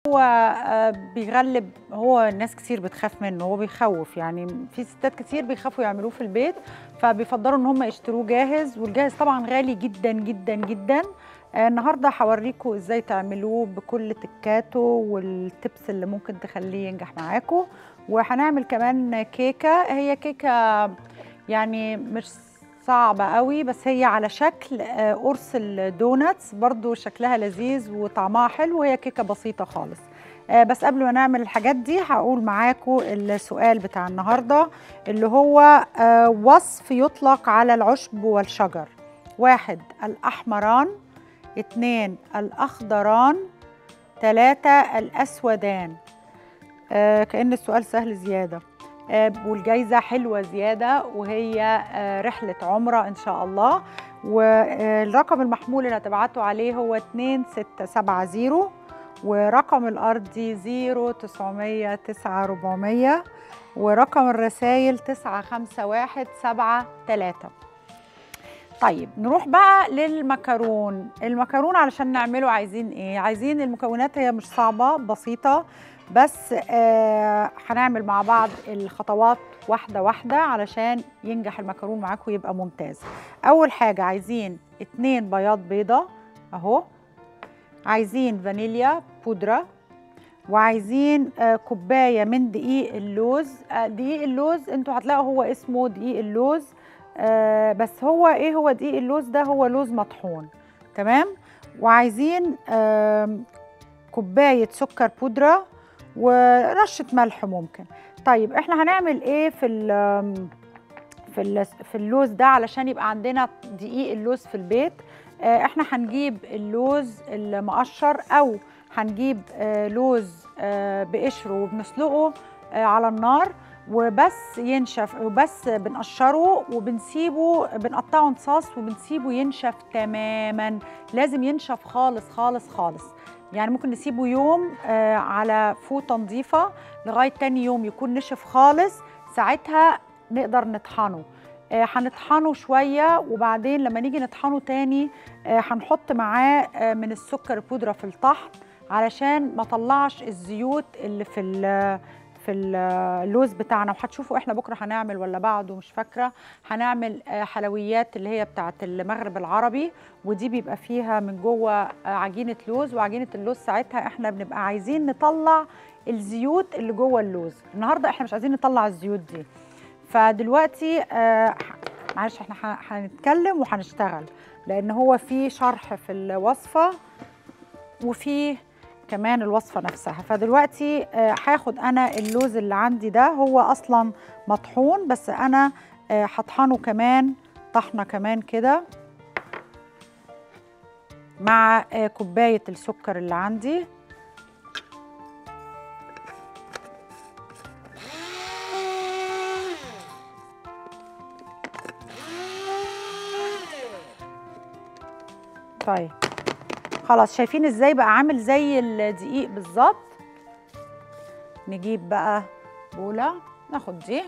هو آه، بيغلب هو ناس كتير بتخاف منه هو بيخوف يعني في ستات كتير بيخافوا يعملوه في البيت فبيفضلوا ان هم يشتروه جاهز والجاهز طبعا غالي جدا جدا جدا آه، النهارده هوريكم ازاي تعملوه بكل تكاته والتبس اللي ممكن تخليه ينجح معاكم وهنعمل كمان كيكه هي كيكه يعني مش صعبة قوي بس هي على شكل آه، قرص الدوناتس برضو شكلها لذيذ وطعمها حلو وهي كيكة بسيطة خالص آه، بس قبل ما نعمل الحاجات دي هقول معاكم السؤال بتاع النهاردة اللي هو آه، وصف يطلق على العشب والشجر واحد الأحمران اتنين الأخضران تلاتة الأسودان آه، كأن السؤال سهل زيادة آه، والجايزة حلوة زيادة وهي آه، رحلة عمرة إن شاء الله والرقم المحمول اللي هتبعتوا عليه هو 2670 ورقم الأرضي 0900 ورقم الرسايل 9517 طيب نروح بقى للمكرون المكرون علشان نعمله عايزين ايه عايزين المكونات هي مش صعبة بسيطة بس آه هنعمل مع بعض الخطوات واحدة واحدة علشان ينجح المكرون معاكم ويبقى ممتاز أول حاجة عايزين اتنين بياض بيضة أهو عايزين فانيليا بودرة وعايزين آه كوباية من دقيق اللوز آه دقيق اللوز انتوا هتلاقوا هو اسمه دقيق اللوز آه بس هو ايه هو دقيق اللوز ده هو لوز مطحون تمام وعايزين آه كوباية سكر بودرة ورشه ملح ممكن طيب احنا هنعمل ايه في ال في ال في اللوز ده علشان يبقى عندنا دقيق اللوز في البيت آه، احنا هنجيب اللوز المقشر او هنجيب آه، لوز آه، بقشره وبنسلقه آه، على النار وبس ينشف وبس بنقشره وبنسيبه بنقطعه نصاص وبنسيبه ينشف تماما لازم ينشف خالص خالص خالص يعني ممكن نسيبه يوم آه على فوطه نظيفه لغايه تاني يوم يكون نشف خالص ساعتها نقدر نطحنه آه هنطحنه شويه وبعدين لما نيجي نطحنه تاني آه هنحط معاه آه من السكر البودره في الطحن علشان ما طلعش الزيوت اللي في ال- في اللوز بتاعنا وهتشوفوا احنا بكره هنعمل ولا بعده مش فاكره هنعمل آه، حلويات اللي هي بتاعه المغرب العربي ودي بيبقى فيها من جوه آه، عجينه لوز وعجينه اللوز ساعتها احنا بنبقى عايزين نطلع الزيوت اللي جوه اللوز النهارده احنا مش عايزين نطلع الزيوت دي فدلوقتي آه، معلش احنا ه- هنتكلم وهنشتغل لان هو في شرح في الوصفه وفي كمان الوصفه نفسها فدلوقتي آه، هاخد انا اللوز اللي عندي ده هو اصلا مطحون بس انا آه، هطحنه كمان طحنه كمان كده مع آه، كوبايه السكر اللي عندي طيب خلاص شايفين ازاي بقى عامل زي الدقيق بالظبط نجيب بقى بولة ناخد دي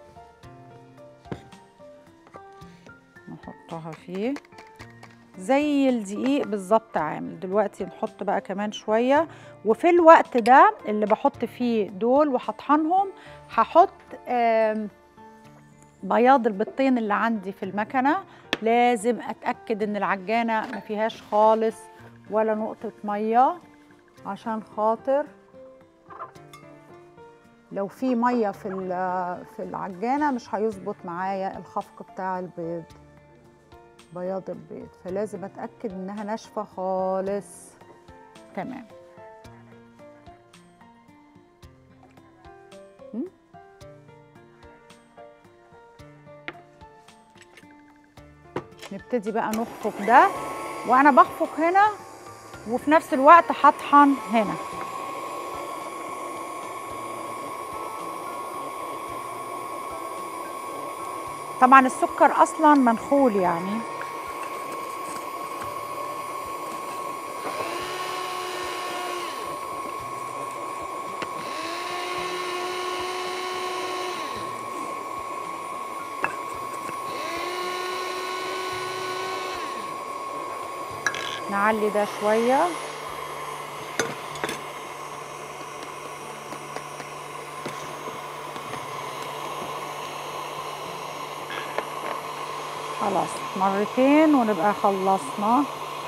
نحطها فيه زي الدقيق بالظبط عامل دلوقتي نحط بقى كمان شوية وفي الوقت ده اللي بحط فيه دول وهطحنهم هحط آم، بياض البيضتين اللي عندي في المكنة لازم اتأكد ان العجانة ما فيهاش خالص ولا نقطة مية عشان خاطر لو في مية في ال- في العجانة مش هيظبط معايا الخفق بتاع البيض بياض البيض فلازم اتأكد انها ناشفة خالص تمام م? نبتدي بقى نخفق ده وانا بخفق هنا وفي نفس الوقت هطحن هنا طبعا السكر اصلا منخول يعني نعلي ده شويه خلاص مرتين ونبقى خلصنا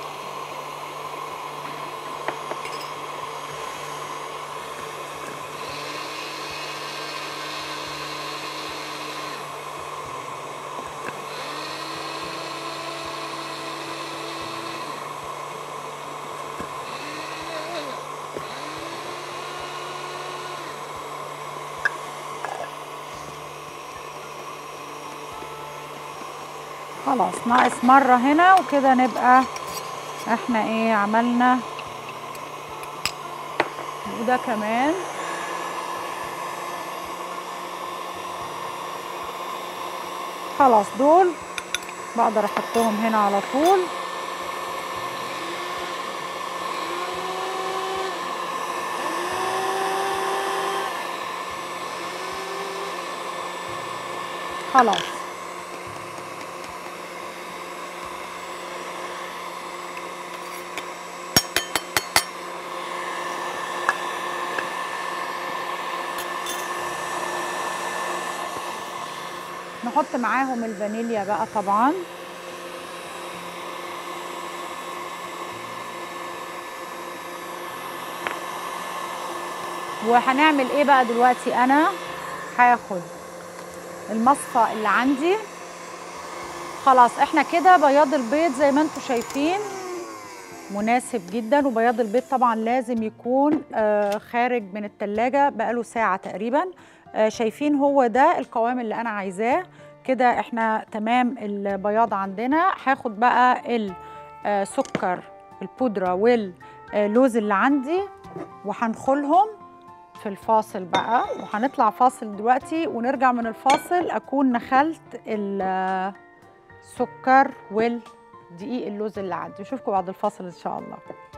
خلاص ناقص مرة هنا وكده نبقى احنا ايه عملنا وده كمان خلاص دول بقدر احطهم هنا على طول خلاص نحط معاهم الفانيليا بقى طبعا وهنعمل ايه بقى دلوقتي انا هاخد المصفى اللي عندي خلاص احنا كده بياض البيض زي ما انتم شايفين مناسب جدا وبياض البيض طبعا لازم يكون آه خارج من التلاجة بقاله ساعة تقريبا آه شايفين هو ده القوام اللي انا عايزاه كده احنا تمام البياض عندنا هاخد بقى السكر البودرة واللوز اللي عندي وهنخلهم في الفاصل بقى وهنطلع فاصل دلوقتي ونرجع من الفاصل اكون نخلت السكر والدقيق اللوز اللي عندي اشوفكم بعد الفاصل ان شاء الله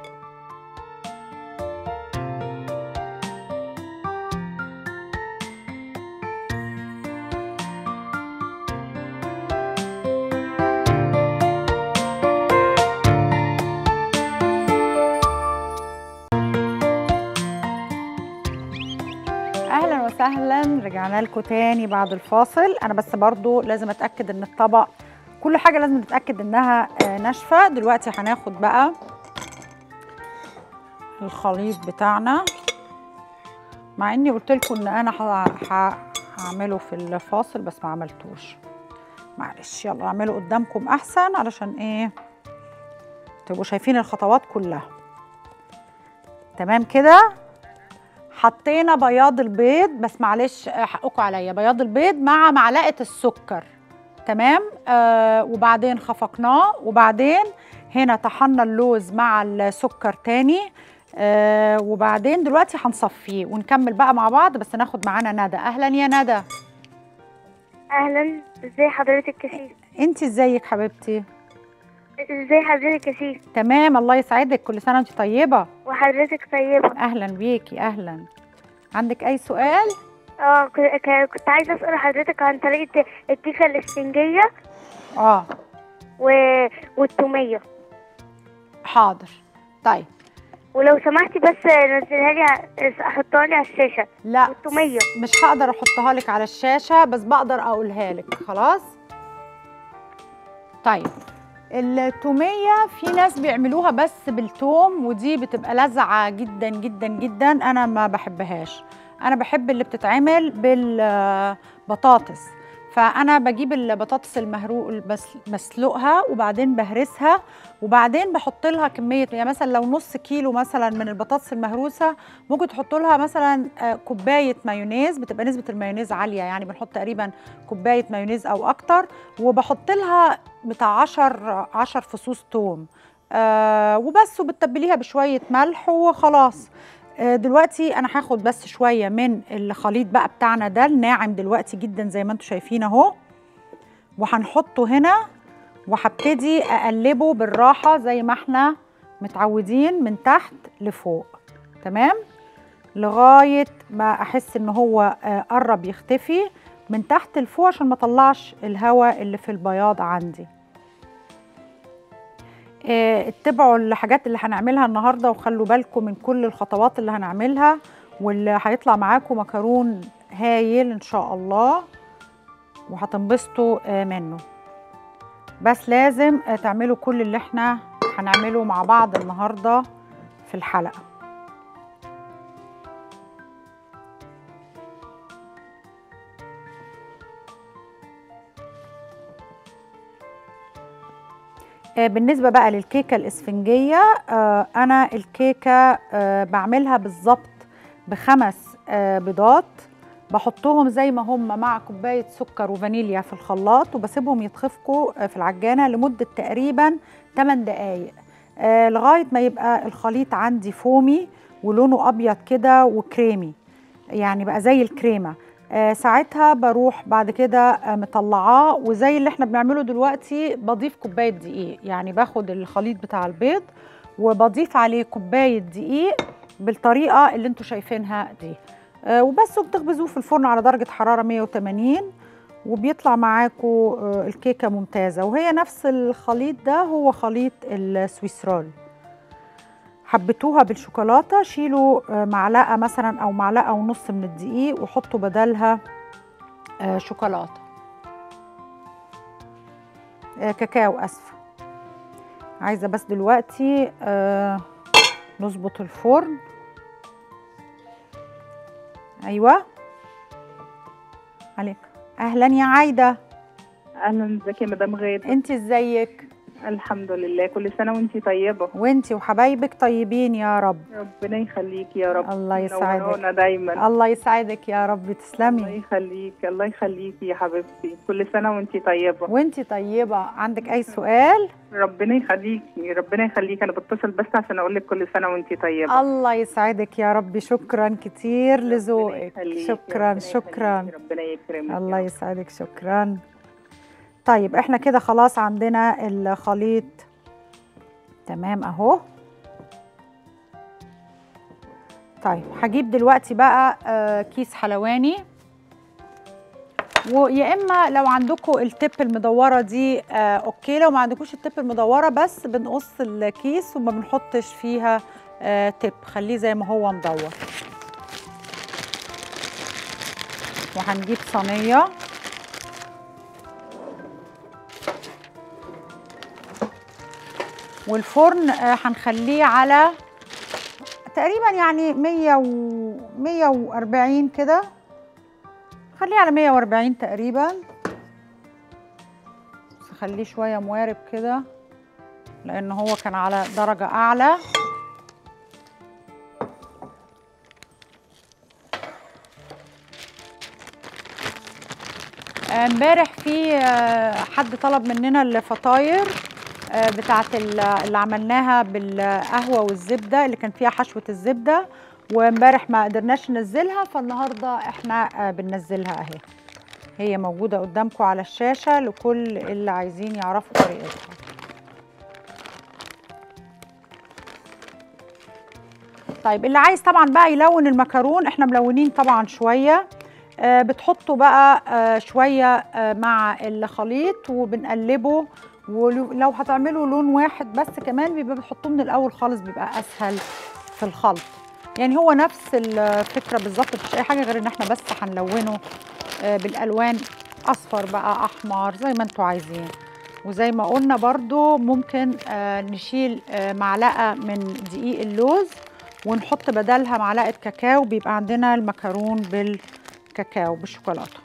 اهلا وسهلا رجعنا لكم تاني بعد الفاصل انا بس برضو لازم اتاكد ان الطبق كل حاجه لازم نتاكد انها آه، ناشفه دلوقتي هناخد بقى الخليط بتاعنا مع اني قلت لكم ان انا ه- ه- هعمله في الفاصل بس ما عملتوش معلش يلا اعمله قدامكم احسن علشان ايه تبقوا شايفين الخطوات كلها تمام كده حطينا بياض البيض بس معلش آه، حقكم عليا بياض البيض مع معلقه السكر تمام آه وبعدين خفقناه وبعدين هنا طحنا اللوز مع السكر تاني آه وبعدين دلوقتي هنصفيه ونكمل بقى مع بعض بس ناخد معانا ندى اهلا يا ندى اهلا ازي حضرتك يا سيف انت ازيك حبيبتي ازي حضرتك يا سيف تمام الله يسعدك كل سنه وانت طيبه وحضرتك طيبه اهلا بيكي اهلا عندك اي سؤال اه ك- ك- كنت عايزه اسال حضرتك عن طريقه الكيكه الاسفنجيه اه و... والتوميه حاضر طيب ولو سمحتي بس نزلها لي ع- احطها لي على الشاشه لا والتوميه مش هقدر احطها لك على الشاشه بس بقدر اقولها لك خلاص طيب التوميه في ناس بيعملوها بس بالثوم ودي بتبقى لذعه جدا جدا جدا انا ما بحبهاش انا بحب اللي بتتعمل بالبطاطس فانا بجيب البطاطس المهروق بس- بسلقها وبعدين بهرسها وبعدين بحط لها كميه يعني مثلا لو نص كيلو مثلا من البطاطس المهروسه ممكن تحط لها مثلا آه، كوبايه مايونيز بتبقى نسبه المايونيز عاليه يعني بنحط تقريبا كوبايه مايونيز او اكتر وبحط لها بتاع 10 10 فصوص توم آه وبس وبتتبليها بشويه ملح وخلاص آه دلوقتي انا هاخد بس شويه من الخليط بقى بتاعنا ده الناعم دلوقتي جدا زي ما انتم شايفين اهو وهنحطه هنا وهبتدي اقلبه بالراحه زي ما احنا متعودين من تحت لفوق تمام لغايه ما احس ان هو آه، قرب يختفي من تحت لفوق عشان ما اطلعش الهواء اللي في البياض عندي آه، اتبعوا الحاجات اللي هنعملها النهارده وخلوا بالكم من كل الخطوات اللي هنعملها واللي هيطلع معاكم مكرون هايل ان شاء الله وهتنبسطوا آه، منه بس لازم آه، تعملوا كل اللي احنا هنعمله مع بعض النهارده في الحلقه آه، بالنسبه بقى للكيكه الاسفنجيه آه، انا الكيكه آه، بعملها بالظبط بخمس آه، بيضات بحطهم زي ما هم مع كوبايه سكر وفانيليا في الخلاط وبسيبهم يتخفقوا آه، في العجانه لمده تقريبا 8 دقائق آه، لغايه ما يبقى الخليط عندي فومي ولونه ابيض كده وكريمي يعني بقى زي الكريمه آه ساعتها بروح بعد كده آه مطلعاه وزي اللي احنا بنعمله دلوقتي بضيف كوبايه دقيق يعني باخد الخليط بتاع البيض وبضيف عليه كوبايه دقيق بالطريقه اللي انتوا شايفينها دي آه وبس وبتخبزوه في الفرن على درجه حراره 180 وبيطلع معاكم آه الكيكه ممتازه وهي نفس الخليط ده هو خليط السويسرول حبيتوها بالشوكولاته شيلوا آه، معلقه مثلا او معلقه ونص من الدقيق وحطوا بدلها آه، شوكولاته آه، كاكاو اسفه عايزه بس دلوقتي آه، نظبط الفرن ايوه عليك اهلا يا عايده اهلا ازيك يا مدام غاده انت ازيك الحمد لله كل سنه وانتي طيبه وانت وحبايبك طيبين يا رب ربنا يخليكي يا رب الله يسعدك. منورانا دايما الله يسعدك يا رب الله تسلمي يخليكي الله يخليكي يا حبيبتي كل سنه وانتي طيبه وانت طيبه عندك اي سؤال ربنا يخليكي ربنا يخليكي انا بتصل بس عشان اقول لك كل سنه وانتي طيبه الله يسعدك يا رب شكرا كتير ربنا لذوقك يخليكي، شكرا ربنا شكرا يخليكي، ربنا يكرمك الله يا رب. يسعدك شكرا طيب احنا كده خلاص عندنا الخليط تمام اهو طيب هجيب دلوقتي بقى آه، كيس حلواني ويا اما لو عندكم التب المدوره دي آه، اوكي لو ما عندكوش التب المدوره بس بنقص الكيس وما بنحطش فيها آه، تب خليه زي ما هو مدور وهنجيب صينيه والفرن آه، هنخليه على تقريبا يعني 100 و 140 كده خليه على 140 تقريبا بس خليه شويه موارب كده لان هو كان على درجه اعلى آه، امبارح في آه، حد طلب مننا الفطاير آه، بتاعت ال- اللي عملناها بالقهوه والزبده اللي كان فيها حشوه الزبده وامبارح ما قدرناش ننزلها فالنهارده احنا آه، بننزلها اهي هي موجوده قدامكم على الشاشه لكل اللي عايزين يعرفوا طريقتها طيب اللي عايز طبعا بقى يلون المكرون احنا ملونين طبعا شويه آه، بتحطوا بقى آه، شويه آه، مع الخليط وبنقلبه ولو هتعملوا لون واحد بس كمان بيبقى بتحطوه من الاول خالص بيبقى اسهل في الخلط يعني هو نفس الفكره بالظبط مفيش اي حاجه غير ان احنا بس هنلونه آه، بالالوان اصفر بقى احمر زي ما انتوا عايزين وزي ما قلنا برضو ممكن آه، نشيل آه، معلقه من دقيق اللوز ونحط بدلها معلقه كاكاو بيبقى عندنا المكرون بالكاكاو بالشوكولاته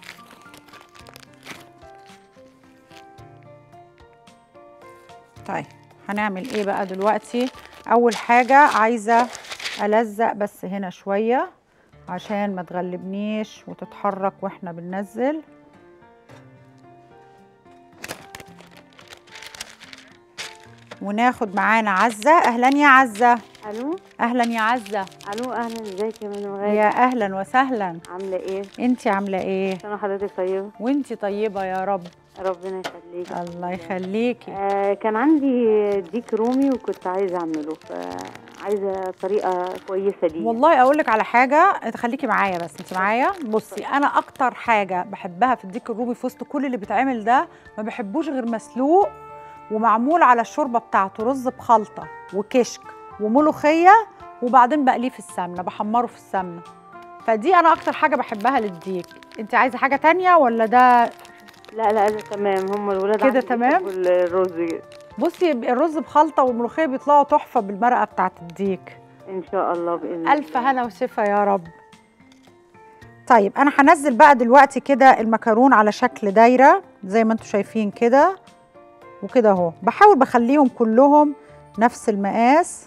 طيب هنعمل ايه بقى دلوقتي اول حاجه عايزه الزق بس هنا شويه عشان ما تغلبنيش وتتحرك واحنا بننزل وناخد معانا عزه اهلا يا عزه الو اهلا يا عزه الو اهلا ازيك يا منى يا اهلا وسهلا عامله ايه انت عامله ايه انا حضرتك طيبه وانت طيبه يا رب ربنا يخليك الله يخليكي آه كان عندي ديك رومي وكنت عايزه اعمله فعايزه طريقه كويسه دي والله اقول لك على حاجه خليكي معايا بس انت معايا بصي انا اكتر حاجه بحبها في الديك الرومي في وسط كل اللي بيتعمل ده ما بحبوش غير مسلوق ومعمول على الشوربه بتاعته رز بخلطه وكشك وملوخيه وبعدين بقليه في السمنه بحمره في السمنه فدي انا اكتر حاجه بحبها للديك انت عايزه حاجه تانية ولا ده لا لا ده تمام هم الولاد كده عندي تمام؟ بيحبوا الرز بصي الرز بخلطه والملوخيه بيطلعوا تحفه بالمرقه بتاعت الديك ان شاء الله باذن الف هنا وشفا يا رب طيب انا هنزل بقى دلوقتي كده المكرون على شكل دايره زي ما انتم شايفين كده وكده اهو بحاول بخليهم كلهم نفس المقاس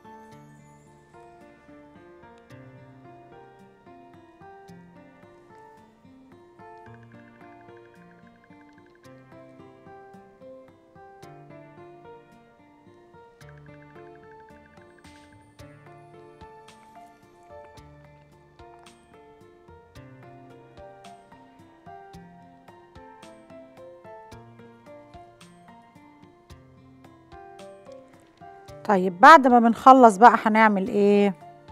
طيب بعد ما بنخلص بقى هنعمل ايه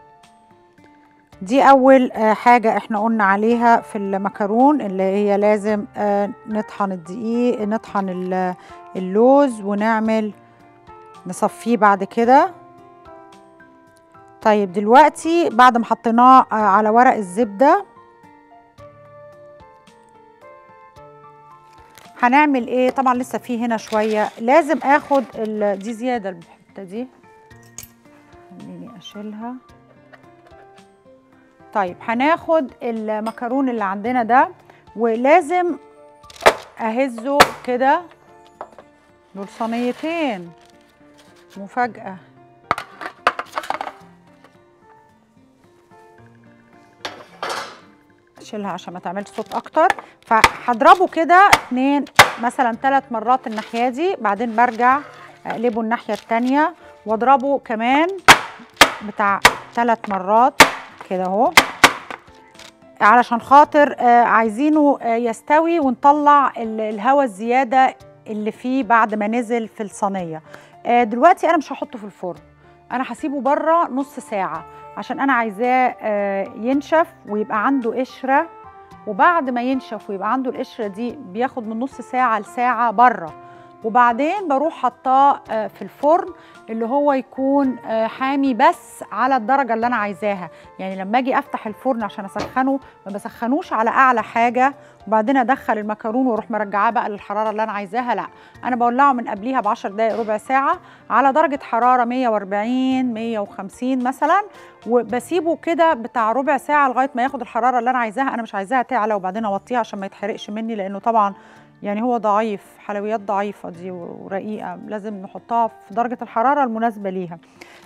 دي اول آه، حاجة احنا قلنا عليها في المكرون اللي هي لازم آه، نطحن الدقيق نطحن ال- اللوز ونعمل نصفيه بعد كده طيب دلوقتي بعد ما حطيناه آه، على ورق الزبدة هنعمل ايه طبعا لسه فيه هنا شوية لازم اخد ال- دي زيادة الحتة دي خليني اشيلها طيب هناخد المكرون اللي عندنا ده ولازم اهزه كده دول صينيتين مفاجأة اشيلها عشان ما تعملش صوت اكتر فهضربه كده اتنين مثلا ثلاث مرات الناحيه دي بعدين برجع اقلبه الناحيه التانيه واضربه كمان بتاع ثلاث مرات كده اهو علشان خاطر آه، عايزينه آه، يستوي ونطلع ال- الهواء الزياده اللي فيه بعد ما نزل في الصينيه آه، دلوقتي انا مش هحطه في الفرن انا هسيبه بره نص ساعه عشان انا عايزاه آه، ينشف ويبقى عنده قشره وبعد ما ينشف ويبقى عنده القشره دي بياخد من نص ساعه لساعه بره وبعدين بروح حطاه آه، في الفرن اللي هو يكون آه، حامي بس على الدرجه اللي انا عايزاها يعني لما اجي افتح الفرن عشان اسخنه ما بسخنوش على اعلى حاجه وبعدين ادخل المكرون واروح مرجعاه بقى للحراره اللي انا عايزاها لا انا بولعه من قبليها ب 10 دقائق ربع ساعه على درجه حراره 140 150 مثلا وبسيبه كده بتاع ربع ساعه لغايه ما ياخد الحراره اللي انا عايزاها انا مش عايزاها تعلى وبعدين اوطيها عشان ما يتحرقش مني لانه طبعا يعني هو ضعيف حلويات ضعيفه دي ورقيقه لازم نحطها في درجه الحراره المناسبه ليها